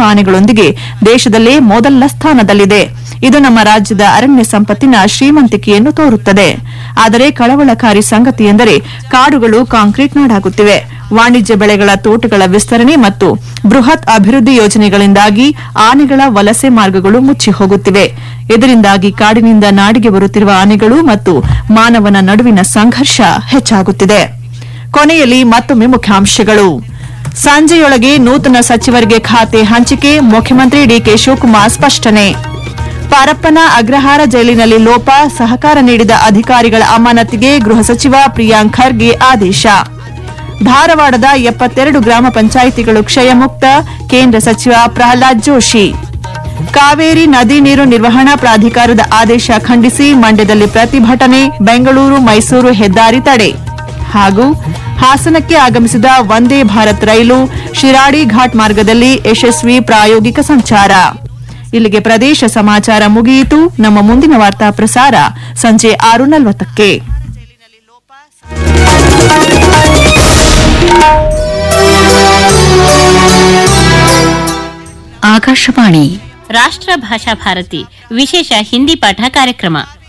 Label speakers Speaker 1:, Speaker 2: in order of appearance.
Speaker 1: ಆನೆಗಳೊಂದಿಗೆ ದೇಶದಲ್ಲೇ ಮೊದಲ ಸ್ಥಾನದಲ್ಲಿದೆ ಇದು ನಮ್ಮ ರಾಜ್ಯದ ಅರಣ್ಯ ಸಂಪತ್ತಿನ ಶ್ರೀಮಂತಿಕೆಯನ್ನು ತೋರುತ್ತದೆ ಆದರೆ ಕಳವಳಕಾರಿ ಸಂಗತಿ ಎಂದರೆ ಕಾಡುಗಳು ಕಾಂಕ್ರೀಟ್ ನಾಡಾಗುತ್ತಿವೆ ವಾಣಿಜ್ಯ ಬೆಳೆಗಳ ತೋಟಗಳ ವಿಸ್ತರಣೆ ಮತ್ತು ಬೃಹತ್ ಅಭಿವೃದ್ಧಿ ಯೋಜನೆಗಳಿಂದಾಗಿ ಆನೆಗಳ ವಲಸೆ ಮಾರ್ಗಗಳು ಮುಚ್ಚಿ ಹೋಗುತ್ತಿವೆ ಇದರಿಂದಾಗಿ ಕಾಡಿನಿಂದ ನಾಡಿಗೆ ಬರುತ್ತಿರುವ ಆನೆಗಳು ಮತ್ತು ಮಾನವನ ನಡುವಿನ ಸಂಘರ್ಷ ಹೆಚ್ಚಾಗುತ್ತಿದೆ ಕೊನೆಯಲ್ಲಿ ಮತ್ತೊಮ್ಮೆ ಮುಖ್ಯಾಂಶಗಳು ಸಂಜೆಯೊಳಗೆ ನೂತನ ಸಚಿವರಿಗೆ ಖಾತೆ ಹಂಚಿಕೆ ಮುಖ್ಯಮಂತ್ರಿ ಡಿಕೆ ಶಿವಕುಮಾರ್ ಸ್ಪಷ್ಟನೆ ಪರಪ್ಪನ ಅಗ್ರಹಾರ ಜೈಲಿನಲ್ಲಿ ಲೋಪ ಸಹಕಾರ ನೀಡಿದ ಅಧಿಕಾರಿಗಳ ಅಮಾನತಿಗೆ ಗೃಹ ಸಚಿವ ಪ್ರಿಯಾಂಕ್ ಖರ್ಗೆ ಆದೇಶ ಧಾರವಾಡದ ಎಪ್ಪತ್ತೆರಡು ಗ್ರಾಮ ಪಂಚಾಯಿತಿಗಳು ಕ್ಷಯಮುಕ್ತ ಕೇಂದ್ರ ಸಚಿವ ಪ್ರಹ್ಲಾದ್ ಜೋಶಿ ಕಾವೇರಿ ನದಿ ನೀರು ನಿರ್ವಹಣಾ ಪ್ರಾಧಿಕಾರದ ಆದೇಶ ಖಂಡಿಸಿ ಮಂಡ್ಯದಲ್ಲಿ ಪ್ರತಿಭಟನೆ ಬೆಂಗಳೂರು ಮೈಸೂರು ಹೆದ್ದಾರಿ ತಡೆ ಹಾಗೂ ಹಾಸನಕ್ಕೆ ಆಗಮಿಸಿದ ವಂದೇ ಭಾರತ್ ರೈಲು ಶಿರಾಡಿ ಘಾಟ್ ಮಾರ್ಗದಲ್ಲಿ ಯಶಸ್ವಿ ಪ್ರಾಯೋಗಿಕ ಸಂಚಾರ ಇಲ್ಲಿಗೆ ಪ್ರದೇಶ ಸಮಾಚಾರ ಮುಗಿಯಿತು ನಮ್ಮ ಮುಂದಿನ ವಾರ್ತಾ ಪ್ರಸಾರ ಸಂಜೆ ಆರು ನಲವತ್ತಕ್ಕೆ
Speaker 2: ಆಕಾಶವಾಣಿ
Speaker 3: ರಾಷ್ಟ್ರ ಭಾಷಾ ಭಾರತಿ ವಿಶೇಷ ಹಿಂದಿ ಪಾಠ ಕಾರ್ಯಕ್ರಮ